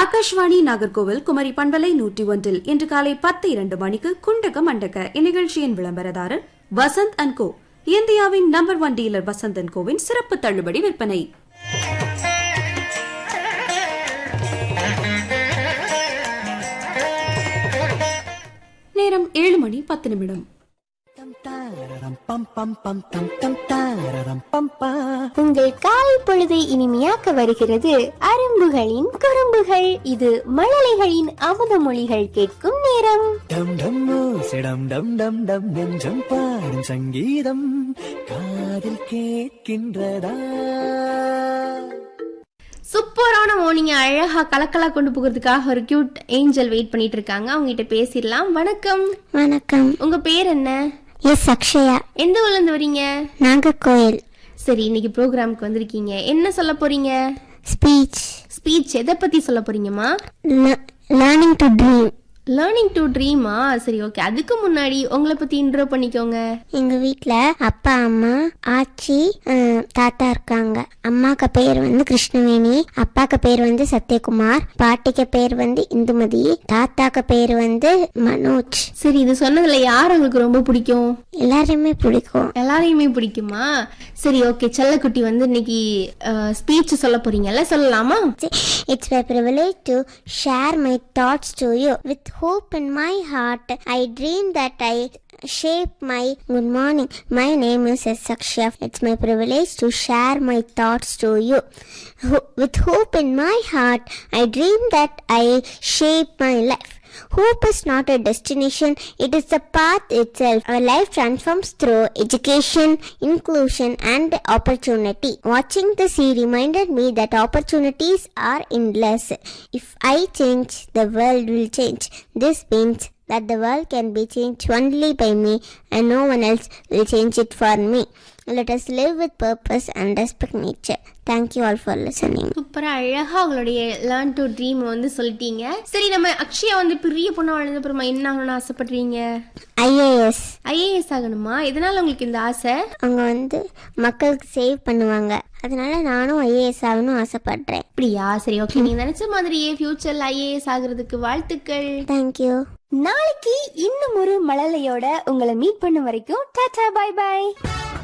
ஆகாஷ்வாணி நாகர்கோவில் குமரி பண்பலை நூற்றி ஒன்றில் இன்று காலை பத்து இரண்டு மணிக்கு குண்டக மண்டக இந்நிகழ்ச்சியின் விளம்பரதாரர் வசந்த் அண்ட் கோ இந்தியாவின் number one dealer Vasanth and கோவின் சிறப்பு தள்ளுபடி விற்பனை நேரம் ஏழு மணி பத்து நிமிடம் உங்கள் காலை பொழுதை இனிமையாக்க வருகிறது அரும்புகளின் குறும்புகள் இது மழலைகளின் அமுத மொழிகள் கேட்கும் நேரம் டம் டம் சிடம் டம் டம் டம் நெஞ்சம் பாடும் சங்கீதம் காதில் கேட்கின்றதா சூப்பரான மார்னிங் அழகா கலக்கலா கொண்டு போகிறதுக்காக ஒரு கியூட் ஏஞ்சல் வெயிட் பண்ணிட்டு இருக்காங்க அவங்க கிட்ட பேசிடலாம் வணக்கம் வணக்கம் உங்க பேர் என்ன எஸ் அக்ஷயா எந்த ஊர்ல இருந்து வரீங்க நாகர்கோயில் சரி இன்னைக்கு ப்ரோக்ராம்க்கு வந்திருக்கீங்க என்ன சொல்ல போறீங்க ஸ்பீச் ஸ்பீச் எதை பத்தி சொல்ல போறீங்கம்மா learning to dream learning to ட்ரீமா சரி ஓகே அதுக்கு முன்னாடி உங்களை பத்தி இன்ட்ரோ பண்ணிக்கோங்க எங்க வீட்ல அப்பா அம்மா ஆச்சி அஹ், தாத்தா இருக்காங்க அம்மாக்கு பேர் வந்து கிருஷ்ணவேணி அப்பாக்கு பேர் வந்து சத்யகுமார் பாட்டிக்கு பேர் வந்து இந்துமதி தாத்தாக்கு பேர் வந்து மனோஜ் சரி இது சொன்னதுல யார் உங்களுக்கு ரொம்ப பிடிக்கும் எல்லாரையுமே பிடிக்கும் எல்லாரையுமே பிடிக்குமா சரி ஓகே செல்லக்குட்டி வந்து இன்னைக்கு ஸ்பீச் சொல்ல போறீங்கல்ல சொல்லலாமா It's my privilege to share my thoughts to you. With hope in my heart, I dream that I shape my good morning. My name is S. Sakshya. It's my privilege to share my thoughts to you. Ho- With hope in my heart, I dream that I shape my life. Hope is not a destination, it is the path itself. Our life transforms through education, inclusion, and opportunity. Watching the sea reminded me that opportunities are endless. If I change, the world will change. This means that the world can be changed only by me and no one else will change it for me. Let us live with purpose and respect nature. Thank you all for listening. சூப்பரா அழகா உங்களுடைய learn to dream வந்து சொல்லிட்டீங்க சரி நம்ம அக்ஷயா வந்து பெரிய பொண்ணா வளர்ந்த அப்புறமா என்ன ஆகணும்னு ஆசைப்படுறீங்க IAS ஐஏஎஸ் ஆகணுமா எதனால உங்களுக்கு இந்த ஆசை அவங்க வந்து மக்களுக்கு சேவ் பண்ணுவாங்க அதனால நானும் ஐஏஎஸ் ஆகணும்னு ஆசைப்படுறேன் அப்படியா சரி ஓகே நீங்க நினைச்ச மாதிரியே ஃபியூச்சர்ல ஐஏஎஸ் ஆகுறதுக்கு வாழ்த்துக்கள் தேங்க்யூ நாளைக்கு இன்னும் ஒரு மழலையோட உங்களை மீட் பண்ண வரைக்கும் டாடா பை பை